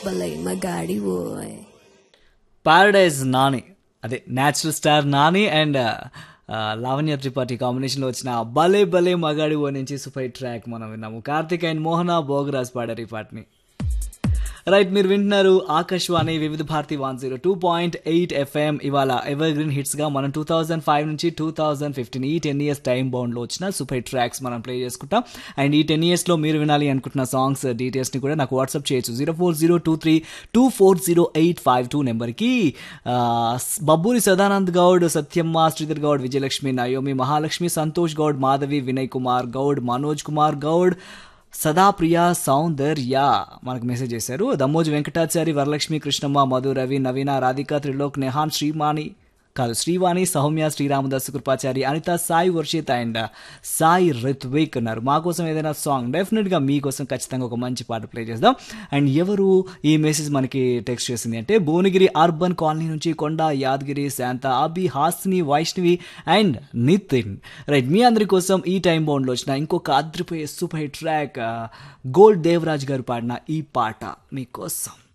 భలే మగాడి ఓయ్ పారడైజ్ నాని అదే natural star Nani and Lavanya Tripathi కాంబినేషన్లో వచ్చిన భలే భలే మగాడి ఓ నుంచి సూపర్ ట్రాక్ మనం విన్నాము కార్తిక్ అండ్ మోహన భోగరాజ్ పాడారు ఈ పాటని రైట్ మీరు వింటున్నారు Akashvani Vividh Bharati one zero two point eight FM ఇవాళ ఎవర్ గ్రీన్ హిట్స్ గా మనం టూ థౌసండ్ ఫైవ్ నుంచి టూ థౌసండ్ ఫిఫ్టీన్ ఈ టెన్ ఇయర్స్ టైం బౌండ్ లో వచ్చిన సూపర్ ట్రాక్స్ మనం ప్లే చేసుకుంటాం అండ్ ఈ టెన్ ఇయర్స్ లో మీరు వినాలి అనుకుంటున్న సాంగ్స్ డీటెయిల్స్ ని కూడా నాకు వాట్సాప్ చేయొచ్చు zero four zero two three two four zero eight five two నెంబర్కి బబ్బూరి సదానంద్ గౌడ్ సత్యమ్మ శ్రీధర్ గౌడ్ విజయలక్ష్మి నయోమి మహాలక్ష్మి సంతోష్ గౌడ్ మాధవి వినయ్ కుమార్ గౌడ్ మనోజ్ కుమార్ గౌడ్ సదాప్రియ సౌందర్య మనకు మెసేజ్ చేశారు దమ్మోజు వెంకటాచారి వరలక్ష్మి కృష్ణమ్మ మధు రవి నవీన రాధిక త్రిలోక్ నెహాన్ శ్రీమాని కాదు శ్రీవాణి సౌమ్య శ్రీరామదాస్ కృపాచారి అనిత సాయి వర్షిత్ అండ్ సాయి రిత్విక్ ఉన్నారు మా కోసం ఏదైనా సాంగ్ డెఫినెట్గా మీకోసం ఖచ్చితంగా ఒక మంచి పాట ప్లే చేద్దాం అండ్ ఎవరు ఈ మెసేజ్ మనకి టెక్స్ట్ చేసింది అంటే భువనగిరి అర్బన్ కాలనీ నుంచి కొండ యాదగిరి శాంత అభి హాస్ని వైష్ణవి అండ్ నితిన్ రైట్ మీ అందరి కోసం ఈ టైం బౌండ్లో వచ్చిన ఇంకొక అద్రిపోయే super hit track gold Devaraj garu పాడిన ఈ పాట మీకోసం